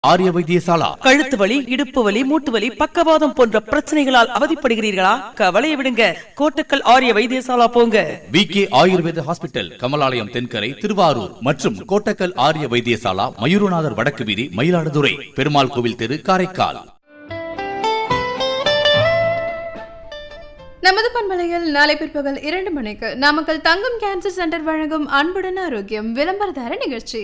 ஆரிய வைத்தியசாலா கழுத்து வலி இடுப்பு வலி மூட்டு வலி பக்கவாதம் போன்ற பிரச்சனைகளால் அவதிப்படுகிறீர்களா கவலையை விடுங்க கோட்டக்கல் ஆரிய வைத்தியசாலா போங்க V K Ayurveda hospital Kamalalayam Thenkarai Thiruvarur மற்றும் கோட்டக்கல் ஆரிய வைத்தியசாலா மயூரநாதர் வடக்கு வீதி மயிலாடுதுறை பெருமாள் கோவில் தெரு காரைக்கால் நமது பண்பலையில் நாளை பிற்பகல் இரண்டு மணிக்கு நாமக்கல் தங்கம் கேன்சர் சென்டர் வழங்கும் அன்புடன் ஆரோக்கியம் விளம்பரதார நிகழ்ச்சி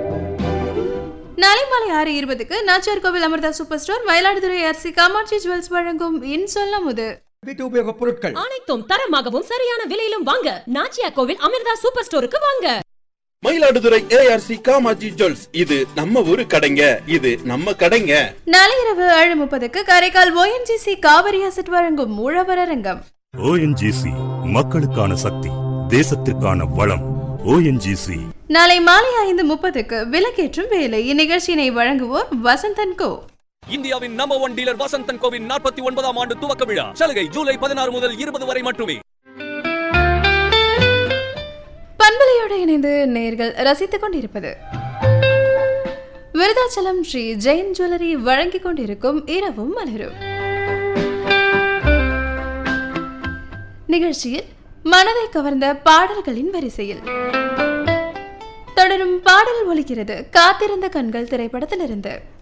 நாளை மாலை ஆறு இருபதுக்கு நாச்சியார் கோவில் அமிர்தா சூப்பர் ஸ்டோர் மயிலாடுதுறை அரிசி காமாட்சி ஜுவல்ஸ் வழங்கும் இன் சொல்லமுது வீட்டு உபயோகப் பொருட்கள் அனைத்தும் தரமாகவும் சரியான விலையிலும் வாங்க நாச்சியா கோவில் அமிர்தா சூப்பர் ஸ்டோருக்கு வாங்க மயிலாடுதுறை ஏஆர்சி காமாஜி ஜுவல்ஸ் இது நம்ம ஊரு கடைங்க இது நம்ம கடைங்க நாளை இரவு ஏழு முப்பதுக்கு காரைக்கால் ஓஎன்ஜிசி காவிரி அசட் வழங்கும் உழவர் அரங்கம் ஓஎன்ஜிசி மக்களுக்கான சக்தி தேசத்திற்கான வளம் ஓஎன்ஜிசி நாளை மாலை ஐந்து முப்பதுக்கு விலக்கேற்றும் வேலை இந்நிகழ்ச்சியினை வழங்குவோர் வசந்தன் கோ இந்தியாவின் நம்பர் ஒன் டீலர் வசந்தன் கோவின் நாற்பத்தி ஒன்பதாம் ஆண்டு துவக்க விழா சலுகை ஜூலை பதினாறு முதல் இருபது வரை மட்டுமே பண்பலையோடு இணைந்து நேர்கள் ரசித்துக் கொண்டிருப்பது விருதாச்சலம் ஸ்ரீ ஜெயின் ஜுவல்லரி வழங்கிக் கொண்டிருக்கும் இரவும் மலரும் நிகழ்ச்சியில் மனதை கவர்ந்த பாடல்களின் வரிசையில் தொடரும் பாடல் ஒலிக்கிறது காத்திருந்த கண்கள் திரைப்படத்திலிருந்து